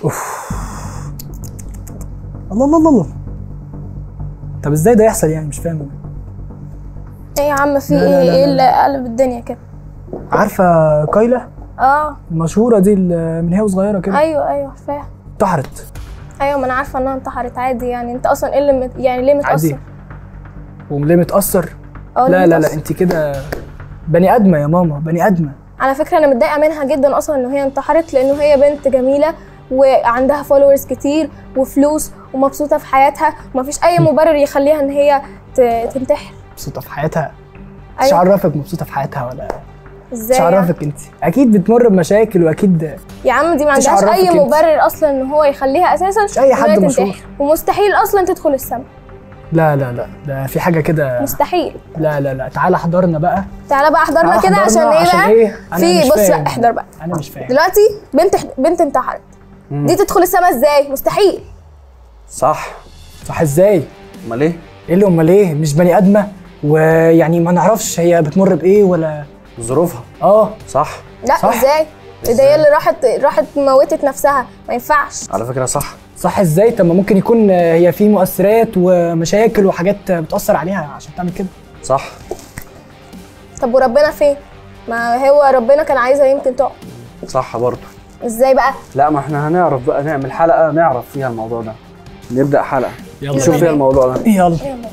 الله الله الله الله طب ازاي ده يحصل يعني مش فاهم ايه يا عم في لا، لا، ايه لا، ايه لا. اللي قلب الدنيا كده عارفه كايلا اه المشهوره دي اللي من هي وصغيره كده ايوه ايوه فاهم انتحرت ايوه ما انا عارفه انها انتحرت عادي يعني انت اصلا ايه اللي مت... يعني ليه عادي متاثر وليه متاثر اه ليه لا لا لا متأثر؟ انت كده بني ادمه يا ماما بني ادمه على فكره انا متضايقه منها جدا اصلا ان هي انتحرت لانه هي بنت جميله وعندها فولورز كتير وفلوس ومبسوطه في حياتها ومفيش اي مبرر يخليها ان هي ت- تنتحر مبسوطه في حياتها مش ايوه عرفك مبسوطه في حياتها ولا ازاي مش يعني؟ عرفك انت اكيد بتمر بمشاكل واكيد يا عم دي ما مش عندهاش عرفك اي انت. مبرر اصلا ان هو يخليها اساسا مش اي إن هي حد مشهور تنتحر ومستحيل اصلا تدخل السما لا لا لا ده في حاجه كده مستحيل لا لا لا تعالى احضرنا بقى تعالى بقى احضرنا تعالى كده عشان احضرنا ايه بقى ايه انا في مش بص فاهم. لا احضر بقى انا مش فاهم دلوقتي بنت بنت انتحرت دي تدخل السما ازاي مستحيل صح صح ازاي امال ايه ايه اللي امال ايه مش بني ادمه ويعني ما نعرفش هي بتمر بايه ولا ظروفها اه صح لا صح. ازاي ده هي اللي راحت راحت موتت نفسها ما ينفعش على فكره صح صح ازاي طب ما ممكن يكون هي في مؤثرات ومشاكل وحاجات بتاثر عليها عشان تعمل كده صح طب وربنا فين ما هو ربنا كان عايزها يمكن تقع صح برضه ازاي بقى لا ما احنا هنعرف بقى نعمل حلقه نعرف فيها الموضوع ده نبدا حلقه يلا نشوف فيها الموضوع ده يلا يلا بينا.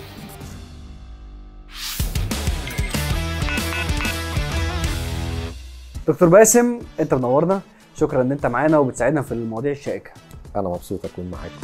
دكتور باسم انت منورنا شكرا ان انت معانا وبتساعدنا في المواضيع الشائكه انا مبسوط اكون معاكم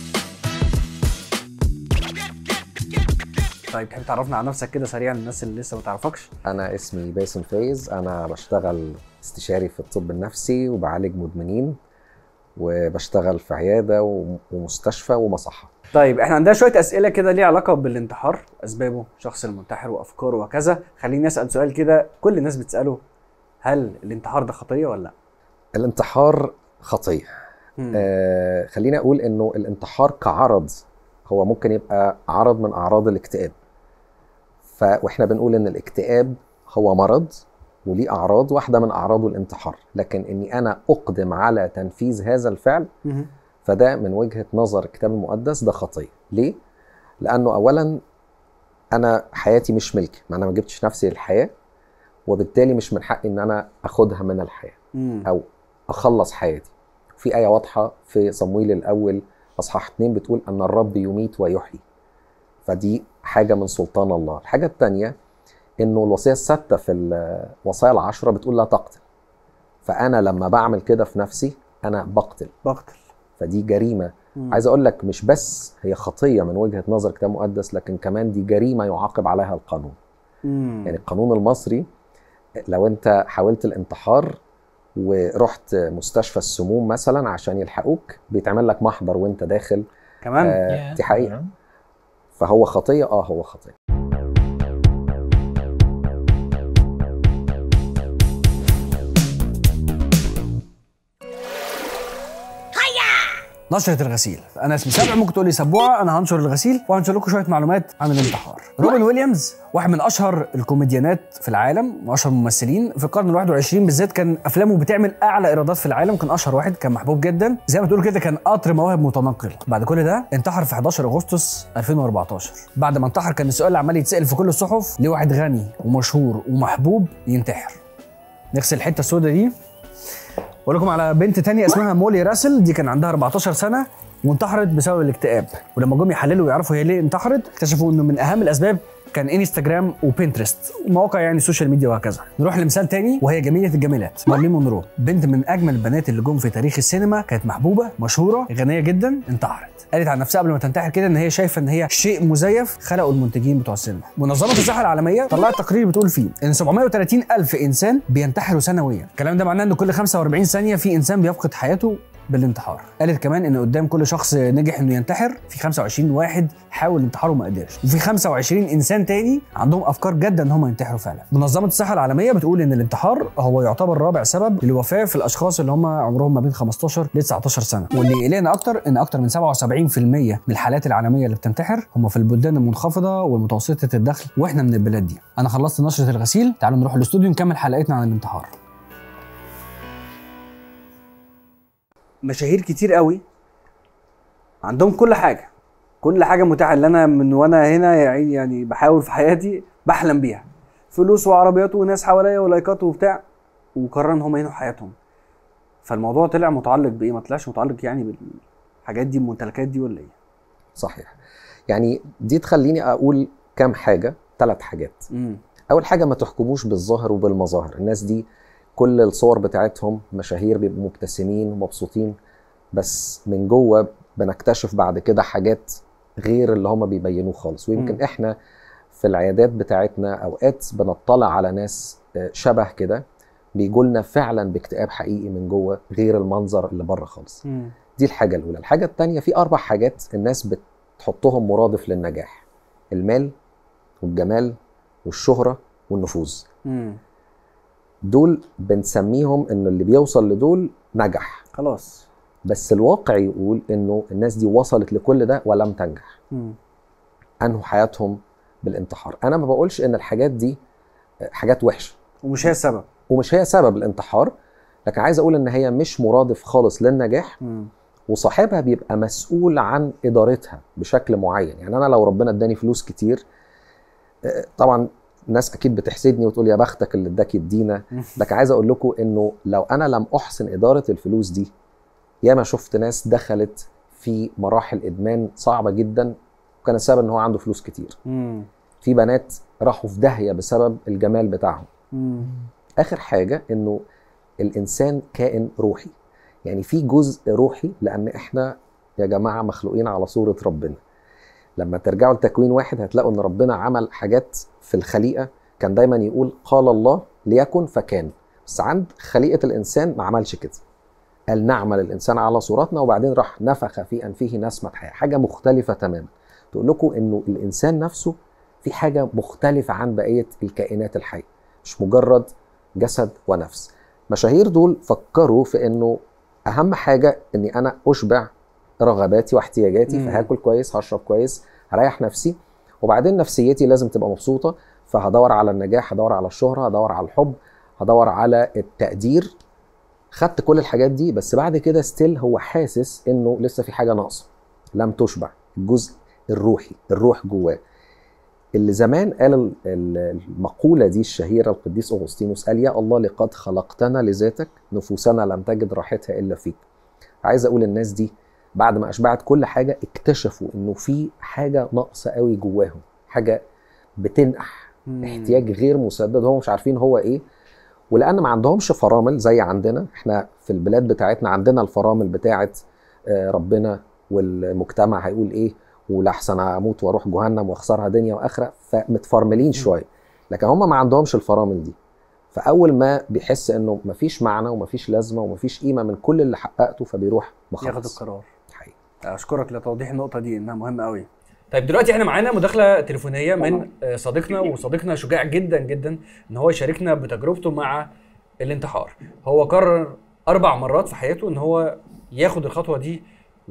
طيب تحب تعرفنا عن نفسك كده سريعا للناس اللي لسه ما تعرفكش انا اسمي باسم فايز انا بشتغل استشاري في الطب النفسي وبعالج مدمنين وبشتغل في عياده و- ومستشفى ومصحه طيب احنا عندنا شويه اسئله كده ليها علاقه بالانتحار اسبابه شخص المنتحر وافكاره وكذا خليني اسال سؤال كده كل الناس بتساله هل الانتحار ده خطيه ولا لا الانتحار خطيه مم. آه خليني اقول انه الانتحار كعرض هو ممكن يبقى عرض من اعراض الاكتئاب ف واحنا بنقول ان الاكتئاب هو مرض وليه اعراض واحده من اعراضه الانتحار لكن اني انا اقدم على تنفيذ هذا الفعل مهم. فده من وجهه نظر الكتاب المقدس ده خطيه ليه لانه اولا انا حياتي مش ملكي ما انا ما جبتش نفسي للحياه وبالتالي مش من حقي ان انا اخدها من الحياه مم. او اخلص حياتي في ايه واضحه في صمويل الاول اصحاح 2 بتقول ان الرب يميت ويحيي فدي حاجه من سلطان الله الحاجه الثانيه انه الوصيه السادسه في الوصايا العشره بتقول لا تقتل فانا لما بعمل كده في نفسي انا بقتل بقتل فدي جريمه مم. عايز اقول لك مش بس هي خطيه من وجهه نظر الكتاب المقدس لكن كمان دي جريمه يعاقب عليها القانون مم. يعني القانون المصري لو انت حاولت الانتحار ورحت مستشفى السموم مثلا عشان يلحقوك بيتعمل لك محضر وانت داخل كمان آه دي حقيقه فهو خطيه اه هو خطيه نشرة الغسيل انا اسمي سبع ممكن تقول لي سبوعه انا هنشر الغسيل وهنشر لكم شويه معلومات عن الانتحار روبن ويليامز واحد من اشهر الكوميديانات في العالم واشهر الممثلين في القرن ال21 بالذات كان افلامه بتعمل اعلى ايرادات في العالم كان اشهر واحد كان محبوب جدا زي ما تقول كده كان قطر مواهب متنقل بعد كل ده انتحر في 11 اغسطس 2014 بعد ما انتحر كان السؤال اللي عمال يتسال في كل الصحف ليه واحد غني ومشهور ومحبوب ينتحر نغسل الحته السوداء دي واقول لكم على بنت تانية اسمها مولي راسل دي كان عندها 14 سنه وانتحرت بسبب الاكتئاب ولما جم يحللوا ويعرفوا هي ليه انتحرت اكتشفوا انه من اهم الاسباب كان انستجرام وبنترست ومواقع يعني السوشيال ميديا وهكذا نروح لمثال تاني وهي جميله الجميلات مارلين مونرو بنت من اجمل البنات اللي جم في تاريخ السينما كانت محبوبه مشهوره غنيه جدا انتحرت قالت عن نفسها قبل ما تنتحر كده ان هي شايفه ان هي شيء مزيف خلقه المنتجين بتوع السينما منظمه الصحه العالميه طلعت تقرير بتقول فيه ان 730 الف انسان بينتحروا سنويا الكلام ده معناه ان كل 45 ثانيه في انسان بيفقد حياته بالانتحار قالت كمان ان قدام كل شخص نجح انه ينتحر في 25 واحد حاول الانتحار وما قدرش وفي 25 انسان تاني عندهم افكار جاده ان هم ينتحروا فعلا منظمه الصحه العالميه بتقول ان الانتحار هو يعتبر رابع سبب للوفاه في الاشخاص اللي هم عمرهم ما بين 15 ل 19 سنه واللي يقلقنا اكتر ان اكتر من 77% من الحالات العالميه اللي بتنتحر هم في البلدان المنخفضه والمتوسطه الدخل واحنا من البلاد دي انا خلصت نشره الغسيل تعالوا نروح الاستوديو نكمل حلقتنا عن الانتحار مشاهير كتير قوي عندهم كل حاجه كل حاجه متاحه اللي انا من وانا هنا يعني يعني بحاول في حياتي بحلم بيها فلوس وعربيات وناس حواليا ولايكات وبتاع وقرروا ان هم ينهوا حياتهم فالموضوع طلع متعلق بايه ما طلعش متعلق يعني بالحاجات دي الممتلكات دي ولا ايه صحيح يعني دي تخليني اقول كام حاجه ثلاث حاجات امم اول حاجه ما تحكموش بالظاهر وبالمظاهر الناس دي كل الصور بتاعتهم مشاهير بيبقوا مبتسمين ومبسوطين بس من جوه بنكتشف بعد كده حاجات غير اللي هم بيبينوه خالص ويمكن مم. احنا في العيادات بتاعتنا اوقات بنطلع على ناس آه، شبه كده بيجولنا فعلا باكتئاب حقيقي من جوه غير المنظر اللي بره خالص امم دي الحاجة الأولى الحاجة التانية في أربع حاجات الناس بتحطهم مرادف للنجاح المال والجمال والشهرة والنفوذ امم دول بنسميهم إن اللي بيوصل لدول نجح خلاص بس الواقع يقول إنه الناس دي وصلت لكل ده ولم تنجح امم أنهوا حياتهم بالانتحار أنا ما بقولش إن الحاجات دي حاجات وحشة ومش هي السبب ومش هي سبب الانتحار لكن عايز أقول إن هي مش مرادف خالص للنجاح امم وصاحبها بيبقى مسؤول عن ادارتها بشكل معين يعني انا لو ربنا اداني فلوس كتير آه، طبعا ناس اكيد بتحسدني وتقول يا بختك اللي اداك يدينا لكن عايز اقول لكم انه لو انا لم احسن اداره الفلوس دي ياما شفت ناس دخلت في مراحل ادمان صعبه جدا وكان السبب ان هو عنده فلوس كتير امم في بنات راحوا في داهيه بسبب الجمال بتاعهم امم اخر حاجه انه الانسان كائن روحي يعني في جزء روحي لان احنا يا جماعه مخلوقين على صوره ربنا لما ترجعوا لتكوين واحد هتلاقوا ان ربنا عمل حاجات في الخليقه كان دايما يقول قال الله ليكن فكان بس عند خليقه الانسان ما عملش كده قال نعمل الانسان على صورتنا وبعدين راح نفخ في انفه نسمه حياه حاجه مختلفه تماما تقول لكم انه الانسان نفسه في حاجه مختلفه عن بقيه الكائنات الحيه مش مجرد جسد ونفس مشاهير دول فكروا في انه اهم حاجه اني انا اشبع رغباتي واحتياجاتي مم. فهاكل كويس هشرب كويس هريح نفسي وبعدين نفسيتي لازم تبقى مبسوطه فهدور على النجاح هدور على الشهره هدور على الحب هدور على التقدير خدت كل الحاجات دي بس بعد كده ستيل هو حاسس انه لسه في حاجه ناقصه لم تشبع الجزء الروحي الروح جواه اللي زمان قال ال- ال- المقولة دي الشهيرة القديس أغسطينوس قال يا الله لقد خلقتنا لذاتك نفوسنا لم تجد راحتها إلا فيك عايز أقول الناس دي بعد ما أشبعت كل حاجة اكتشفوا إنه في حاجة ناقصة قوي جواهم حاجة بتنقح احتياج غير مسدد هم مش عارفين هو ايه ولان ما عندهمش فرامل زي عندنا احنا في البلاد بتاعتنا عندنا الفرامل بتاعت آه، ربنا والمجتمع هيقول ايه ولحسن اموت واروح جهنم واخسرها دنيا واخره فمتفرملين شويه لكن هم ما عندهمش الفرامل دي فاول ما بيحس انه مفيش معنى ومفيش لازمه ومفيش قيمه من كل اللي حققته فبيروح ياخد مخلص القرار حقيقي. اشكرك لتوضيح النقطه دي انها مهمه قوي طيب دلوقتي احنا معانا مداخله تليفونيه من آه، صديقنا وصديقنا شجاع جدا جدا ان هو يشاركنا بتجربته مع الانتحار هو قرر اربع مرات في حياته ان هو ياخد الخطوه دي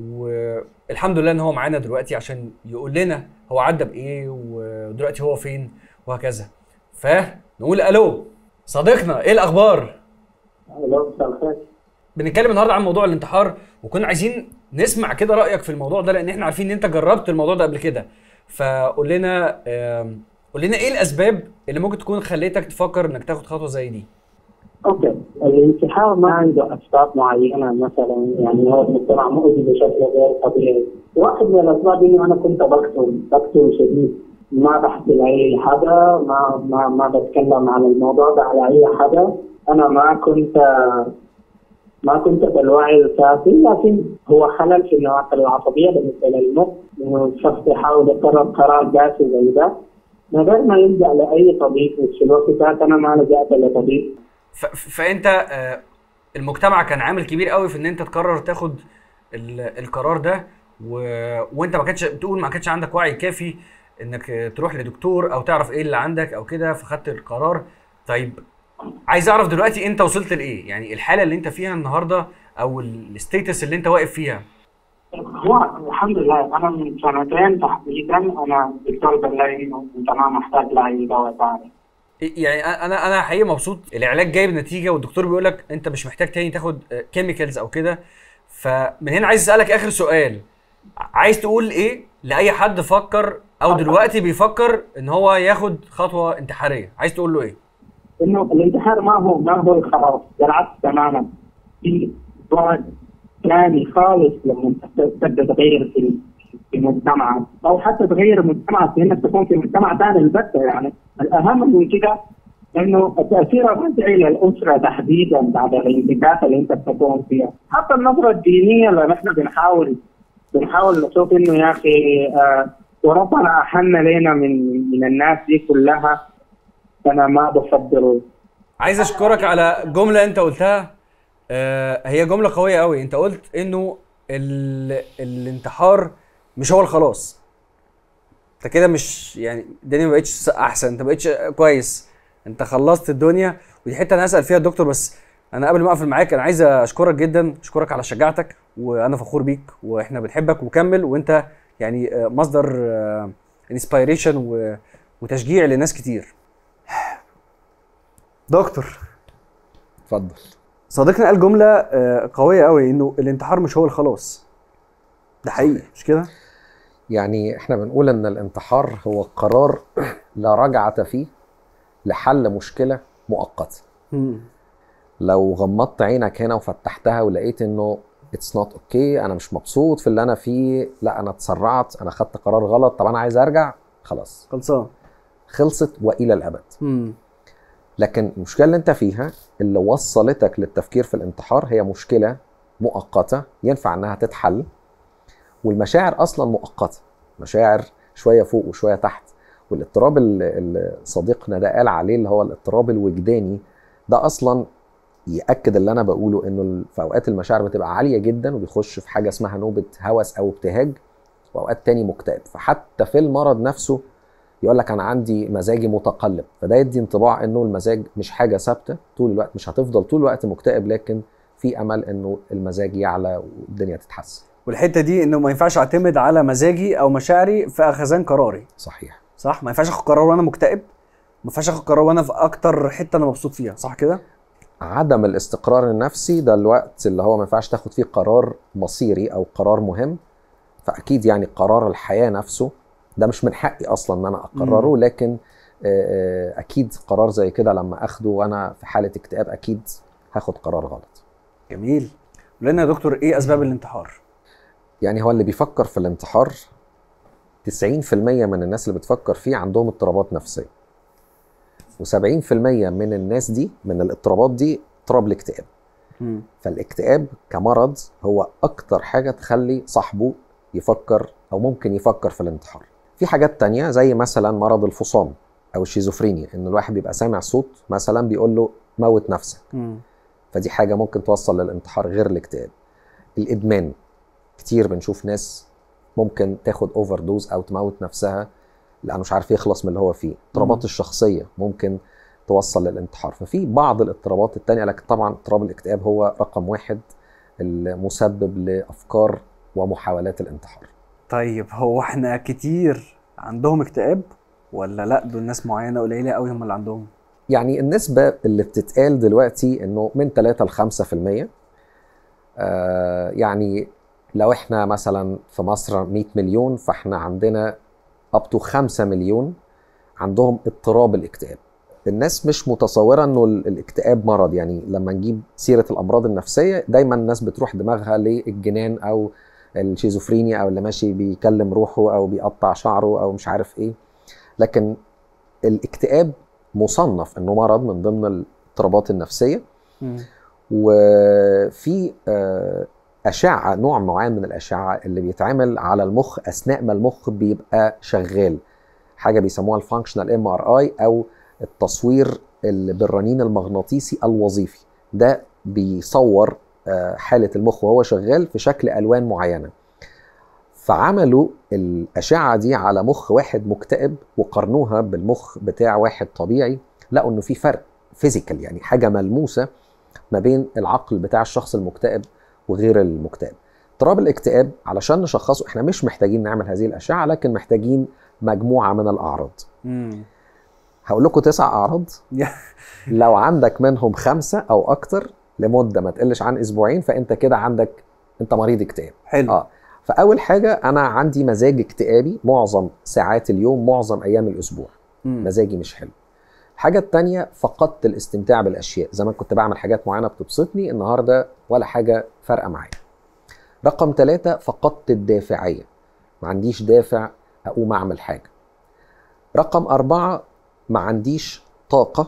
والحمد لله ان هو معانا دلوقتي عشان يقول لنا هو عدى بايه ودلوقتي هو فين وهكذا فنقول الو صديقنا ايه الاخبار الو مساء الخير بنتكلم النهارده عن موضوع الانتحار وكنا عايزين نسمع كده رايك في الموضوع ده لان احنا عارفين ان انت جربت الموضوع ده قبل كده فقول لنا آم، قول لنا ايه الاسباب اللي ممكن تكون خليتك تفكر انك تاخد خطوه زي دي اوكي الانتحار ما عنده اسباب معينه مثلا يعني هو المجتمع مؤذي بشكل غير طبيعي واحد من الاسباب انه انا كنت بكتم بكتم شديد ما بحكي لاي حدا ما ما ما بتكلم عن الموضوع ده على اي حدا انا ما كنت ما كنت بالوعي الكافي لكن هو خلل في النواقل العصبيه بالنسبه للمخ انه الشخص يحاول يقرر قرار قاسي زي ده من غير ما يلجا لاي طبيب وفي الوقت ذاك انا ما لجأت لطبيب ف... ف- فانت آه، المجتمع كان عامل كبير قوي في ان انت تقرر تاخد ال... القرار ده و... وانت ما كانش بتقول ما كانش عندك وعي كافي انك آه، تروح لدكتور او تعرف ايه اللي عندك او كده فخدت القرار طيب عايز اعرف دلوقتي انت وصلت لايه يعني الحاله اللي انت فيها النهارده او الستيتس اللي انت واقف فيها هو الحمد لله انا من سنتين تحديدا انا الدكتور قال لي انه انت ما محتاج لاي دواء ثاني يعني انا انا حقيقي مبسوط العلاج جايب نتيجه والدكتور بيقول لك انت مش محتاج تاني تاخد كيميكالز او كده فمن هنا عايز اسالك اخر سؤال عايز تقول ايه لاي حد فكر او دلوقتي بيفكر ان هو ياخد خطوه انتحاريه عايز تقول له ايه انه الانتحار ما هو ما هو الخلاص بالعكس تماما في بعد ثاني خالص لما انت تبدا تغير في في مجتمعك او حتى تغير مجتمعك انك تكون في مجتمع ثاني البتة يعني الاهم من كده انه التاثير الرجعي للاسره تحديدا بعد الانتكاسه اللي انت بتكون فيها حتى النظره الدينيه اللي نحن بنحاول بنحاول نشوف انه يا اخي آه وربنا احن لنا من من الناس دي كلها انا ما بفضل عايز اشكرك على جمله انت قلتها آه هي جمله قويه قوي انت قلت انه ال... الانتحار مش هو الخلاص انت كده مش يعني الدنيا ما بقتش احسن انت ما بقتش كويس انت خلصت الدنيا ودي حته انا اسال فيها الدكتور بس انا قبل ما اقفل معاك انا عايز اشكرك جدا اشكرك على شجاعتك وانا فخور بيك واحنا بنحبك وكمل وانت يعني آه، مصدر انسبيريشن وتشجيع لناس كتير دكتور اتفضل صديقنا قال جمله آه، قويه قوي انه الانتحار مش هو الخلاص ده حقيقي مش كده يعني احنا بنقول ان الانتحار هو قرار لا رجعة فيه لحل مشكلة مؤقتة لو غمضت عينك هنا وفتحتها ولقيت انه اتس نوت اوكي انا مش مبسوط في اللي انا فيه لا انا اتسرعت انا خدت قرار غلط طب انا عايز ارجع خلاص خلصان خلصت والى الابد مم. لكن المشكله اللي انت فيها اللي وصلتك للتفكير في الانتحار هي مشكله مؤقته ينفع انها تتحل والمشاعر اصلا مؤقته مشاعر شويه فوق وشويه تحت والاضطراب اللي اللي صديقنا ده قال عليه اللي هو الاضطراب الوجداني ده اصلا ياكد اللي انا بقوله انه ال- في اوقات المشاعر بتبقى عاليه جدا وبيخش في حاجه اسمها نوبه هوس او ابتهاج واوقات تاني مكتئب فحتى في المرض نفسه يقول لك انا عندي مزاجي متقلب فده يدي انطباع انه المزاج مش حاجه ثابته طول الوقت مش هتفضل طول الوقت مكتئب لكن في امل انه المزاج يعلى والدنيا تتحسن والحته دي انه ما ينفعش اعتمد على مزاجي او مشاعري في اخذان قراري صحيح صح ما ينفعش اخد قرار وانا مكتئب ما ينفعش اخد قرار وانا في اكتر حته انا مبسوط فيها صح كده عدم الاستقرار النفسي ده الوقت اللي هو ما ينفعش تاخد فيه قرار مصيري او قرار مهم فاكيد يعني قرار الحياه نفسه ده مش من حقي اصلا ان انا اقرره لكن آه، آه، اكيد قرار زي كده لما اخده وانا في حاله اكتئاب اكيد هاخد قرار غلط جميل لنا يا دكتور ايه اسباب الانتحار يعني هو اللي بيفكر في الانتحار 90% من الناس اللي بتفكر فيه عندهم اضطرابات نفسيه و70% من الناس دي من الاضطرابات دي اضطراب الاكتئاب مم. فالاكتئاب كمرض هو اكتر حاجه تخلي صاحبه يفكر او ممكن يفكر في الانتحار في حاجات تانية زي مثلا مرض الفصام او الشيزوفرينيا ان الواحد بيبقى سامع صوت مثلا بيقول له موت نفسك مم. فدي حاجه ممكن توصل للانتحار غير الاكتئاب الادمان كتير بنشوف ناس ممكن تاخد اوفر دوز او تموت نفسها لانه مش عارف يخلص من اللي هو فيه اضطرابات الشخصيه ممكن توصل للانتحار ففي بعض الاضطرابات التانية لكن طبعا اضطراب الاكتئاب هو رقم واحد المسبب لافكار ومحاولات الانتحار طيب هو احنا كتير عندهم اكتئاب ولا لا دول ناس معينه قليله قوي هم اللي عندهم يعني النسبة اللي بتتقال دلوقتي انه من 3 ل 5% آه يعني لو احنا مثلا في مصر 100 مليون فاحنا عندنا اب تو 5 مليون عندهم اضطراب الاكتئاب الناس مش متصورة انه ال- الاكتئاب مرض يعني لما نجيب سيرة الامراض النفسية دايما الناس بتروح دماغها للجنان او الشيزوفرينيا او اللي ماشي بيكلم روحه او بيقطع شعره او مش عارف ايه لكن الاكتئاب مصنف انه مرض من ضمن الاضطرابات النفسيه مم. وفي آه، اشعه نوع معين من الاشعه اللي بيتعمل على المخ اثناء ما المخ بيبقى شغال حاجه بيسموها الفانكشنال ام ار اي او التصوير اللي بالرنين المغناطيسي الوظيفي ده بيصور آه، حاله المخ وهو شغال في شكل الوان معينه فعملوا الاشعه دي على مخ واحد مكتئب وقارنوها بالمخ بتاع واحد طبيعي لقوا انه في فرق فيزيكال يعني حاجه ملموسه ما بين العقل بتاع الشخص المكتئب وغير المكتئب اضطراب الاكتئاب علشان نشخصه احنا مش محتاجين نعمل هذه الاشعه لكن محتاجين مجموعه من الاعراض مم. هقول لكم تسع اعراض لو عندك منهم خمسه او اكتر لمده ما تقلش عن اسبوعين فانت كده عندك انت مريض اكتئاب حلو اه فاول حاجه انا عندي مزاج اكتئابي معظم ساعات اليوم معظم ايام الاسبوع مم. مزاجي مش حلو الحاجه التانية فقدت الاستمتاع بالاشياء زمان كنت بعمل حاجات معينه بتبسطني النهارده ولا حاجه فارقه معايا رقم ثلاثة فقدت الدافعيه ما عنديش دافع اقوم اعمل حاجه رقم أربعة ما عنديش طاقة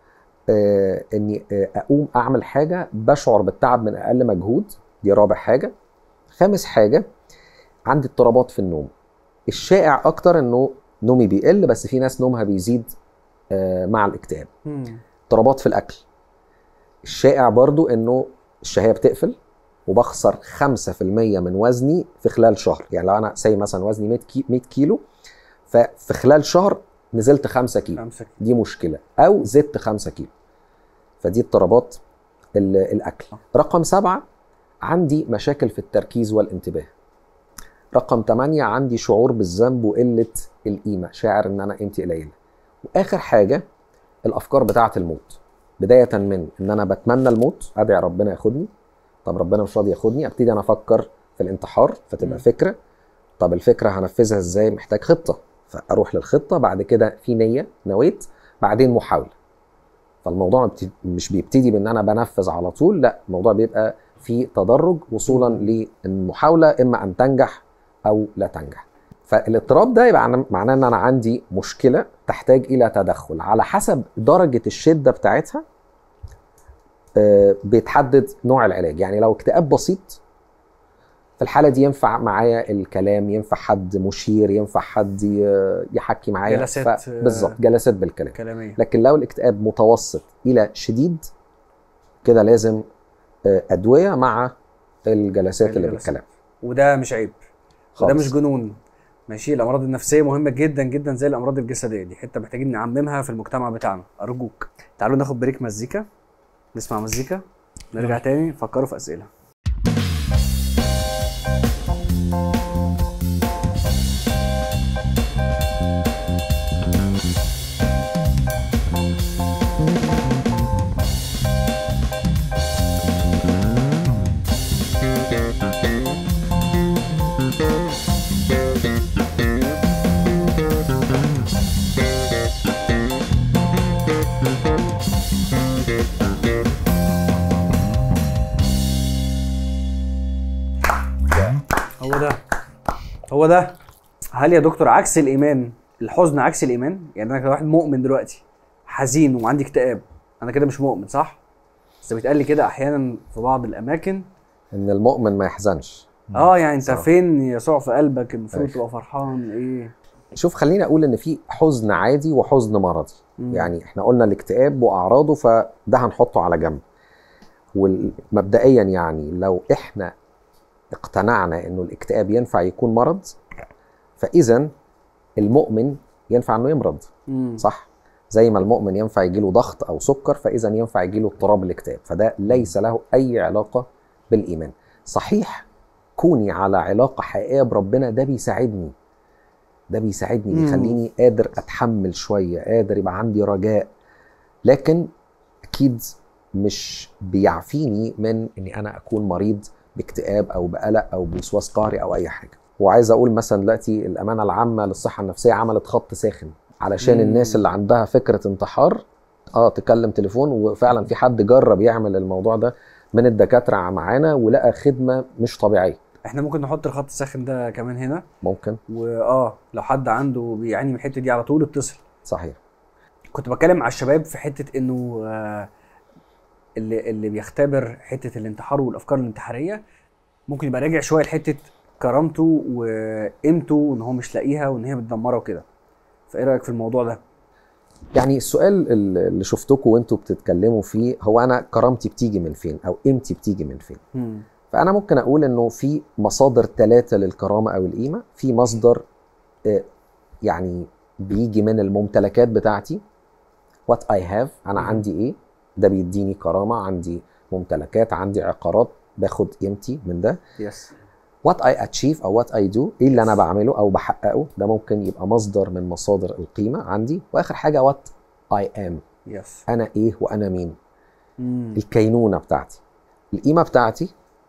آه إني آه أقوم أعمل حاجة بشعر بالتعب من أقل مجهود دي رابع حاجة خامس حاجة عندي اضطرابات في النوم الشائع أكتر إنه نومي بيقل بس في ناس نومها بيزيد آه مع الاكتئاب مم. اضطرابات في الأكل الشائع برضو إنه الشهية بتقفل وبخسر 5% من وزني في خلال شهر يعني لو أنا سي مثلا وزني 100 كي- 100 كيلو ففي خلال شهر نزلت 5 كيلو خمسة كده. دي مشكله او زدت 5 كيلو فدي اضطرابات ال- الاكل رقم سبعة عندي مشاكل في التركيز والانتباه رقم 8 عندي شعور بالذنب وقله القيمه شاعر ان انا قيمتي قليله واخر حاجه الافكار بتاعه الموت بدايه من ان انا بتمنى الموت ادعي ربنا ياخدني طب ربنا مش راضي ياخدني ابتدي انا افكر في الانتحار فتبقى مم. فكره طب الفكره هنفذها ازاي محتاج خطه فاروح للخطه بعد كده في نيه نويت بعدين محاوله فالموضوع ما بت- مش بيبتدي بان انا بنفذ على طول لا الموضوع بيبقى في تدرج وصولا للمحاوله اما ان تنجح او لا تنجح فالاضطراب ده يبقى عن- معناه ان انا عندي مشكله تحتاج الى تدخل على حسب درجه الشده بتاعتها آه، بيتحدد نوع العلاج يعني لو اكتئاب بسيط في الحاله دي ينفع معايا الكلام ينفع حد مشير ينفع حد ي- يحكي معايا جلسات، ف- بالظبط جلسات بالكلام كلامية لكن لو الاكتئاب متوسط الى شديد كده لازم آه، ادويه مع الجلسات اللي الجلسات. بالكلام وده مش عيب وده خالص. مش جنون ماشي الامراض النفسيه مهمه جدا جدا زي الامراض الجسديه دي حته محتاجين نعممها في المجتمع بتاعنا ارجوك تعالوا ناخد بريك مزيكا نسمع مزيكا نرجع تاني فكروا في اسئله هو ده هو ده هل يا دكتور عكس الايمان الحزن عكس الايمان يعني انا كواحد مؤمن دلوقتي حزين وعندي اكتئاب انا كده مش مؤمن صح بس بيتقال لي كده احيانا في بعض الاماكن ان المؤمن ما يحزنش اه يعني انت صح. فين يسوع في قلبك المفروض أيوة. تبقى فرحان ايه شوف خليني اقول ان في حزن عادي وحزن مرضي مم. يعني احنا قلنا الاكتئاب واعراضه فده هنحطه على جنب ومبدئيا يعني لو احنا اقتنعنا انه الاكتئاب ينفع يكون مرض فاذا المؤمن ينفع انه يمرض مم. صح زي ما المؤمن ينفع يجيله ضغط او سكر فاذا ينفع يجيله اضطراب الاكتئاب فده ليس له اي علاقه بالايمان صحيح كوني على علاقه حقيقيه بربنا ده بيساعدني ده بيساعدني مم. بيخليني قادر اتحمل شويه قادر يبقى عندي رجاء لكن اكيد مش بيعفيني من اني انا اكون مريض باكتئاب او بقلق او بوسواس قهري او اي حاجه وعايز اقول مثلا دلوقتي الامانه العامه للصحه النفسيه عملت خط ساخن علشان مم. الناس اللي عندها فكره انتحار اه تكلم تليفون وفعلا في حد جرب يعمل الموضوع ده من الدكاتره معانا ولقى خدمه مش طبيعيه احنا ممكن نحط الخط الساخن ده كمان هنا ممكن واه لو حد عنده بيعاني من الحته دي على طول اتصل صحيح كنت بتكلم مع الشباب في حته انه آه، اللي اللي بيختبر حته الانتحار والافكار الانتحاريه ممكن يبقى راجع شويه لحته كرامته وقيمته وان هو مش لاقيها وان هي بتدمره وكده فايه رايك في الموضوع ده؟ يعني السؤال اللي شفتكم وانتوا بتتكلموا فيه هو انا كرامتي بتيجي من فين او قيمتي بتيجي من فين مم. فانا ممكن اقول انه في مصادر ثلاثه للكرامه او القيمه في مصدر آه، يعني بيجي من الممتلكات بتاعتي وات اي هاف انا مم. عندي ايه ده بيديني كرامه عندي ممتلكات عندي عقارات باخد قيمتي من ده يس وات اي اتشيف او وات اي دو ايه اللي انا بعمله او بحققه ده ممكن يبقى مصدر من مصادر القيمه عندي واخر حاجه وات اي ام يس انا ايه وانا مين مم. الكينونه بتاعتي القيمه بتاعتي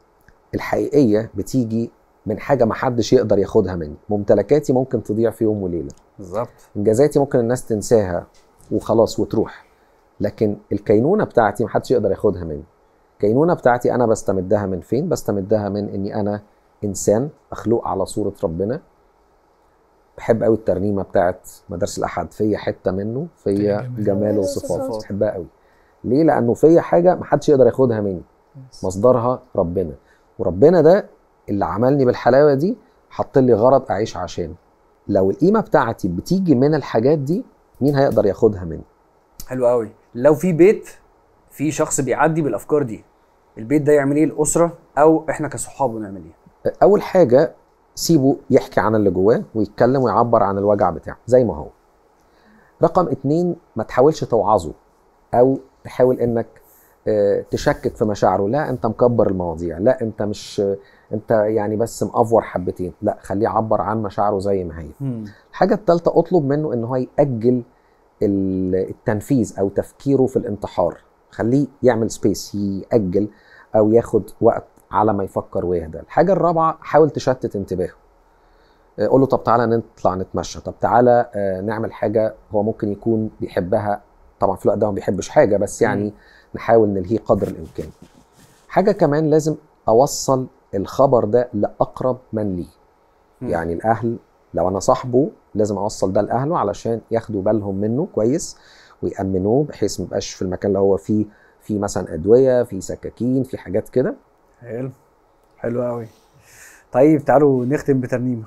الحقيقيه بتيجي من حاجه ما حدش يقدر ياخدها مني ممتلكاتي ممكن تضيع في يوم وليله بالظبط انجازاتي ممكن الناس تنساها وخلاص وتروح لكن الكينونه بتاعتي محدش يقدر ياخدها مني الكينونه بتاعتي انا بستمدها من فين بستمدها من اني انا انسان مخلوق على صوره ربنا بحب قوي الترنيمه بتاعت مدارس الاحد فيا حته منه فيا جمال. جمال وصفات. وصفات بحبها قوي ليه لانه فيا حاجه محدش يقدر ياخدها مني مصدرها ربنا وربنا ده اللي عملني بالحلاوه دي حط لي غرض اعيش عشانه لو القيمه بتاعتي بتيجي من الحاجات دي مين هيقدر ياخدها مني حلو قوي لو في بيت في شخص بيعدي بالافكار دي البيت ده يعمل ايه الاسره او احنا كصحابه نعمل ايه اول حاجه سيبه يحكي عن اللي جواه ويتكلم ويعبر عن الوجع بتاعه زي ما هو رقم اتنين ما تحاولش توعظه او تحاول انك آه، تشكك في مشاعره لا انت مكبر المواضيع لا انت مش انت يعني بس مأفور حبتين لا خليه يعبر عن مشاعره زي ما هي الحاجه الثالثه اطلب منه ان هو ياجل ال- التنفيذ او تفكيره في الانتحار خليه يعمل سبيس ياجل او ياخد وقت على ما يفكر ويهدى الحاجه الرابعه حاول تشتت انتباهه آه، قول له طب تعالى نطلع نتمشى طب تعالى آه، نعمل حاجه هو ممكن يكون بيحبها طبعا في الوقت ده ما بيحبش حاجه بس يعني نحاول نلهيه قدر الامكان حاجه كمان لازم اوصل الخبر ده لاقرب من ليه مم. يعني الاهل لو انا صاحبه لازم اوصل ده لاهله علشان ياخدوا بالهم منه كويس ويامنوه بحيث ما يبقاش في المكان اللي هو فيه في مثلا ادويه في سكاكين في حاجات كده حلو حلو قوي طيب تعالوا نختم بترنيمه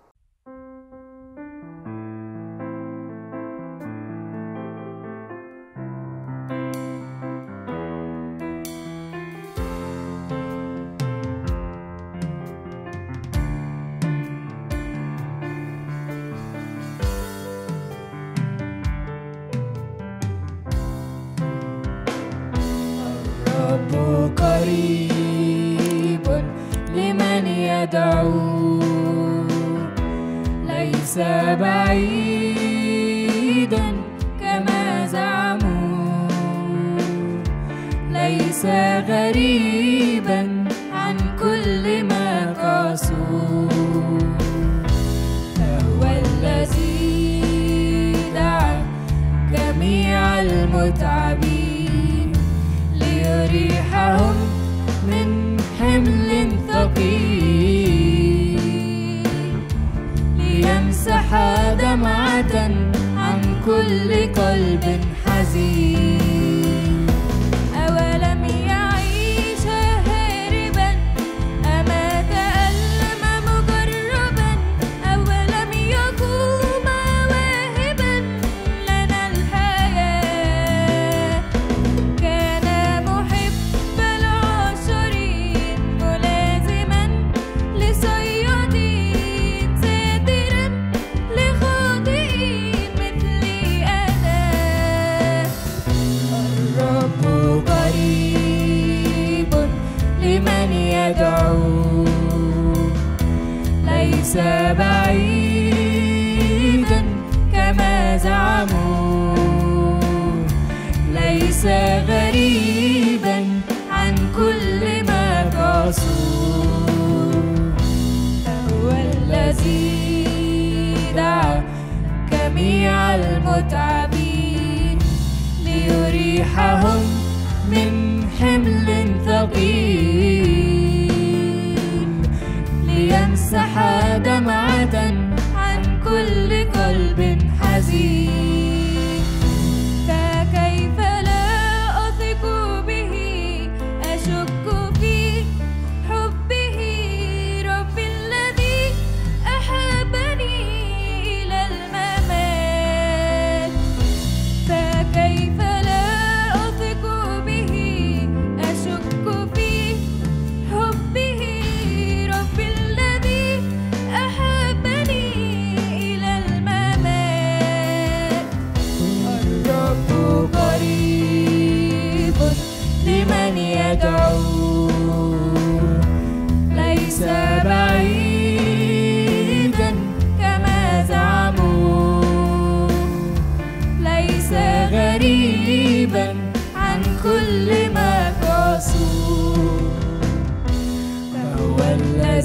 الرب قريب لمن يدعو ليس بعيدا كما زعموا ليس غريبا عن كل ما قاسوا هو الذي دعا جميع المتعبين ليريحهم من حمل ثقيل ليمسح دمعة عن كل قلب حزين أولم يعيش هاربا أما تألم مجربا أولم يقوم واهبا لنا الحياة كان محب العشرين ملازما لصيادين ساترا لخاطئين مثلي أنا الرب قريب لمن يدعو ليس بعيدا كما زعموا ليس غريبا عن كل ما قاسوا هو الذي دعا جميع المتعبين ليريحهم من حمل ثقيل ليمسح دمعة عن كل قلب حزين فكيف لا أثق به أشك في حبه رب الذي أحبني إلى الممات فكيف لا أثق به أشك في حبه رب الذي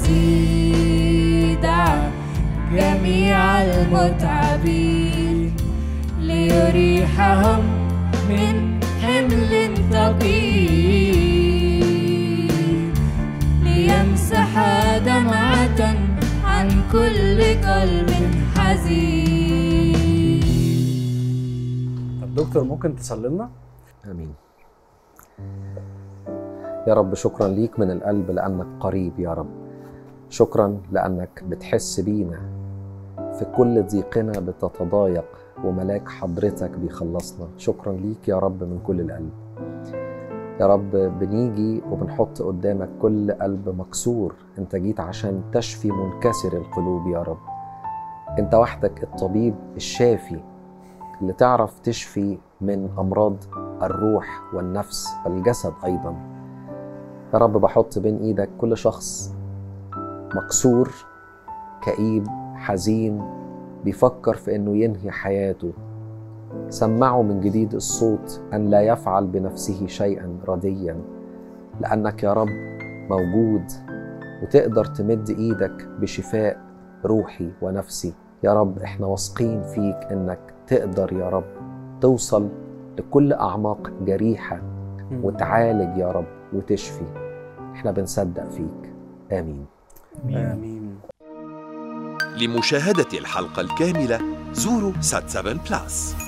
الجديد عن جميع المتعبين ليريحهم من حمل ثقيل ليمسح دمعة عن كل قلب حزين طب دكتور ممكن تصلي لنا امين يا رب شكرا ليك من القلب لانك قريب يا رب شكرا لانك بتحس بينا في كل ضيقنا بتتضايق وملاك حضرتك بيخلصنا شكرا ليك يا رب من كل القلب يا رب بنيجي وبنحط قدامك كل قلب مكسور انت جيت عشان تشفي منكسر القلوب يا رب انت وحدك الطبيب الشافي اللي تعرف تشفي من امراض الروح والنفس والجسد ايضا يا رب بحط بين ايدك كل شخص مكسور كئيب حزين بيفكر في انه ينهي حياته سمعه من جديد الصوت ان لا يفعل بنفسه شيئا رديا لانك يا رب موجود وتقدر تمد ايدك بشفاء روحي ونفسي يا رب احنا واثقين فيك انك تقدر يا رب توصل لكل اعماق جريحه وتعالج يا رب وتشفي احنا بنصدق فيك امين امين لمشاهدة الحلقة الكاملة زوروا سات 7 بلاس